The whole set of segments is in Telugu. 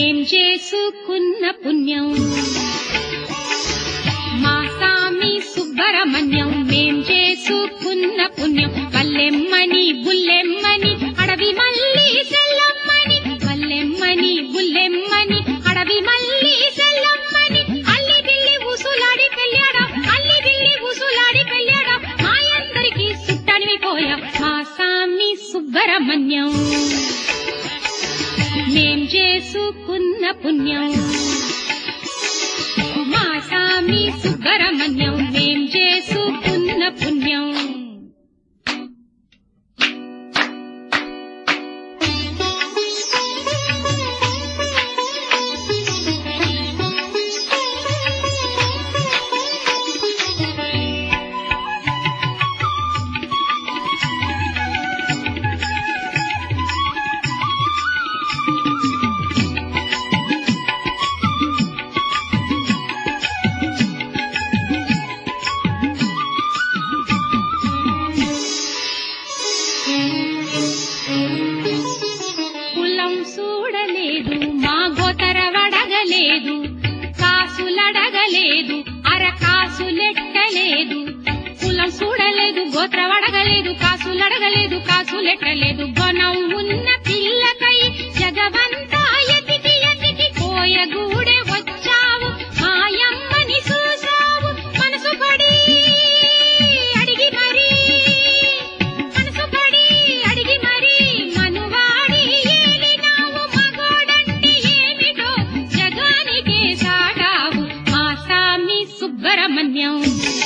మేం చేసుకున్న పుణ్యం మా సామి సుబ్బరమణ్యం మేం చేసుకున్న పుణ్యం వల్లెమ్మని బుల్లెమ్మని అడవి మల్లి సెల్లమ్మని వల్లెమ్మని బుల్లెమ్మని అడవి మల్లి సెల్లమ్మని అల్లి బిల్లి ఉసులాడి పెళ్ళాడా అల్లి బిల్లి ఉసులాడి పెళ్ళాడా మా అందరికి సుట్టనివి పోయా మా సామి సుబ్బరమణ్యం మేం చేసుకున్న పుణ్యం మా సామి సుబ్బరమణ్యం మేం చేసుకున్న పుణ్యం కులం చూడలేదు మా గోతర వడగలేదు కాసులడగలేదు అర కాసులెట్టలేదు కులం చూడలేదు గోత్ర వడగలేదు కాసులడగలేదు కాసులెట్టలేదు గుణం ఉన్న పిల్లకై జగవంతా ఎతికి ఎతికి కోయగూడే వచ్చావు మాయమ్మని చూసావు మనసు పడి అడిగి మరీ మనసు పడి అడిగి మరి మనువాడి ఏలినావు మగోడంటే ఏమిటో జగానికే సాటావు మా సామి సుబ్బరమణ్యం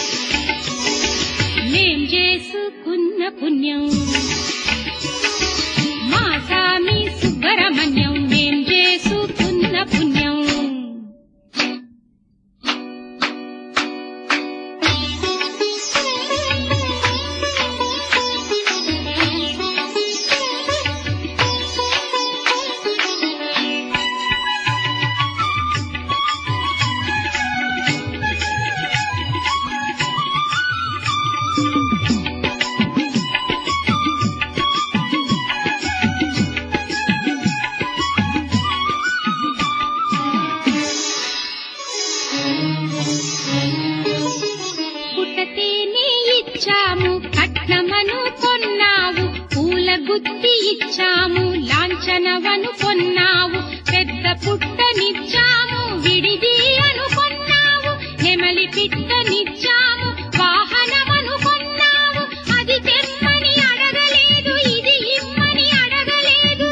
మేం చేసుకున్న పుణ్యం మా సామి సుబ్బరమణ్యం మేం చేసుకున్న పుణ్యం పుట్టతేనే ఇచ్చాము కట్నమను కొన్నావు పూల గుత్తి ఇచ్చాము లాంఛనవను కొన్నావు పెద్ద పుట్టనిచ్చాము విడిది అనుకొన్నావు నెమలి పిట్టనిచ్చాము వాహనమను కొన్నావు అది తెమ్మని అడగలేదు ఇది ఇమ్మని అడగలేదు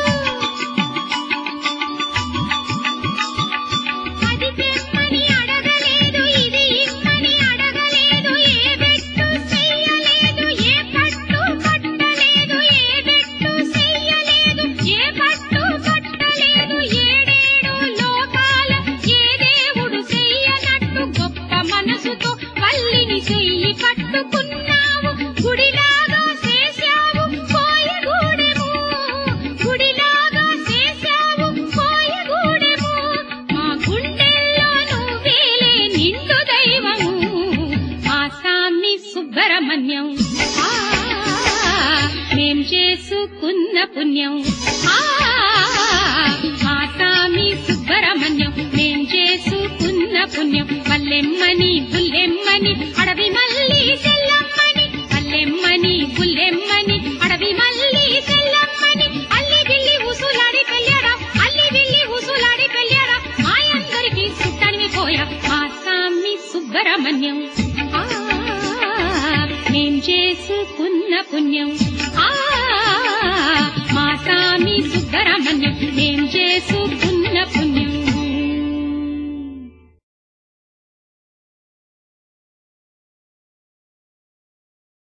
అది తెమ్మని అడగలేదు ఇది ఇమ్మని అడగలేదు ఏ బెట్టు చెయ్యలేదు ఏ పట్టు కట్టలేదు ఏ బెట్టు చెయ్యలేదు ఏ పట్టు కట్టలేదు ఏడేడు లోకాల ఏ దేవుడు చెయ్యనట్టు గొప్ప మనసుతో వల్లిని చెయ్యి పట్టుకున్నావు గుడిలాగా చేశావు కోయగూడెము గుడిలాగా చేశావు కోయగూడెము మా గుండెల్లో నువ్వేలే నిండు దైవము మా సామి సుబ్బరమణ్యం ఆ, మేం చేసుకున్న పుణ్యం ఆ, మా సామి సుబ్బరమణ్యం మేం చేసుకున్న పుణ్యం వల్లెమ్మని బుల్లెమ్మని అడవి మల్లి సెల్లమ్మని వల్లెమ్మని బుల్లెమ్మని అడవి మల్లి సెల్లమ్మని అల్లి బిల్లి ఉసులాడి పెళ్ళాడా అల్లి బిల్లి ఉసులాడి పెళ్ళాడా మా అందరికి సుట్టనివి పోయా మా సామి సుబ్బరమణ్యం ఆ, మేం చేసుకున్న పుణ్యం ఆ, మా సామి సుబ్బరమణ్యం మేం చేసుకున్న